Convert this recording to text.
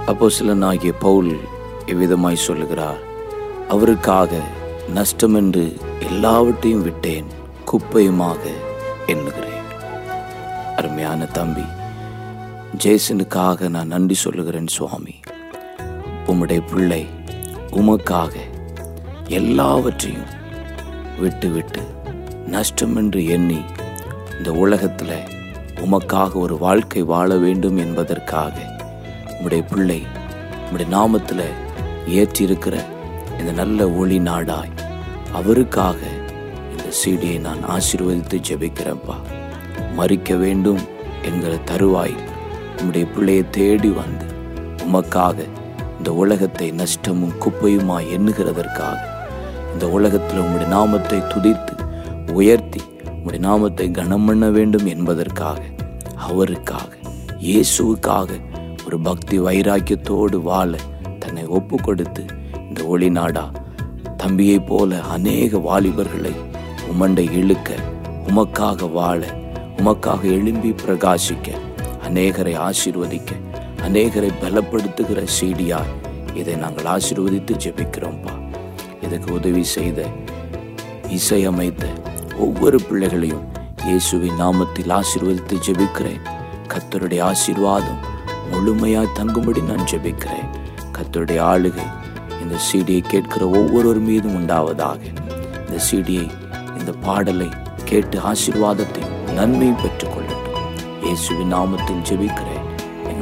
அப்போ சிலனாகிய பவுல் இவ்விதமாய் சொல்லுகிறார் அவருக்காக நஷ்டம் என்று எல்லாவற்றையும் விட்டேன் குப்பையுமாக எண்ணுகிறேன் அருமையான தம்பி ஜேசனுக்காக நான் நன்றி சொல்லுகிறேன் சுவாமி உம்முடைய பிள்ளை உமக்காக எல்லாவற்றையும் விட்டு விட்டு நஷ்டம் என்று எண்ணி இந்த உலகத்தில் உமக்காக ஒரு வாழ்க்கை வாழ வேண்டும் என்பதற்காக உம்முடைய பிள்ளை உம்முடைய நாமத்தில் ஏற்றிருக்கிற இந்த நல்ல ஒளி நாடாய் அவருக்காக இந்த சீடியை நான் ஆசீர்வதித்து ஜெபிக்கிறேன்ப்பா மறிக்க வேண்டும் என்கிற தருவாயில் உம்முடைய பிள்ளையை தேடி வந்து உமக்காக இந்த உலகத்தை நஷ்டமும் குப்பையுமாய் எண்ணுகிறதற்காக இந்த உலகத்தில் உம்முடைய நாமத்தை துதித்து உயர்த்தி உம்முடைய நாமத்தை கனம் பண்ண வேண்டும் என்பதற்காக அவருக்காக இயேசுவுக்காக ஒரு பக்தி வைராக்கியத்தோடு வாழ தன்னை ஒப்பு கொடுத்து இந்த ஒளி நாடா தம்பியைப் போல அநேக வாலிபர்களை உமண்டை இழுக்க உமக்காக வாழ உமக்காக எழும்பி பிரகாசிக்க அநேகரை ஆசீர்வதிக்க அநேகரை பலப்படுத்துகிற சீடியார் இதை நாங்கள் ஆசீர்வதித்து ஜெபிக்கிறோம்ப்பா இதுக்கு உதவி செய்த இசையமைத்த ஒவ்வொரு பிள்ளைகளையும் இயேசுவின் நாமத்தில் ஆசீர்வதித்து ஜெபிக்கிறேன் கத்தருடைய ஆசீர்வாதம் முழுமையாய் தங்கும்படி நான் ஜெபிக்கிறேன் கத்தருடைய ஆளுகை இந்த சீடியை கேட்கிற ஒவ்வொருவர் மீதும் உண்டாவதாக இந்த சீடியை இந்த பாடலை கேட்டு ஆசீர்வாதத்தை நன்மையும் பெற்றுக்கொள்ளட்டும் இயேசுவின் நாமத்தில் ஜெபிக்கிறேன்